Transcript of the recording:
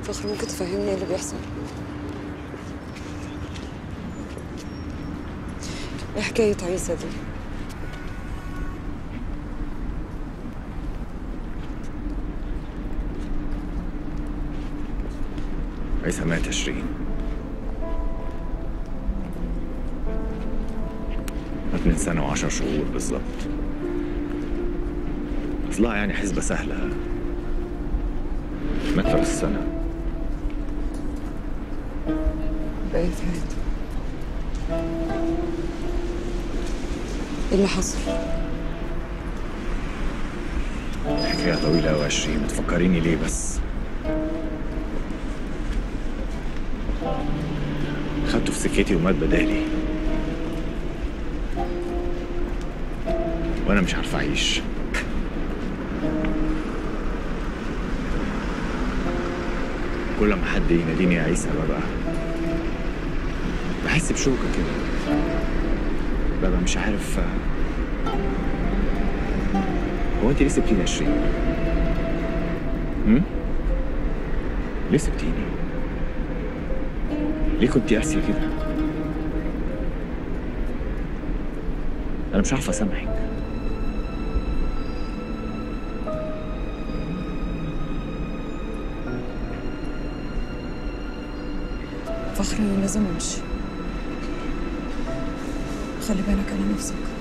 فخر ممكن تفهمني ايه اللي بيحصل ايه حكاية عيسى دي عيسى مات عشرين مات من سنة وعشر شهور بالظبط اصلها يعني حسبة سهلة مات راس السنة بقيت هادي ايه اللي حصل حكاية طويلة أوي عشرين ما تفكريني ليه بس خدته في سكتي ومات بدالي وأنا مش عارف أعيش كل ما حد يناديني يا عيسى ببقى بحس بشوكة كده ببقى مش عارف هو انت ليه سبتيني يا شيرين؟ هم؟ ليه سبتيني؟ ليه كنت قاسية كده؟ أنا مش عارف أسامحك فخر انا لازم امشي خلي بالك على نفسك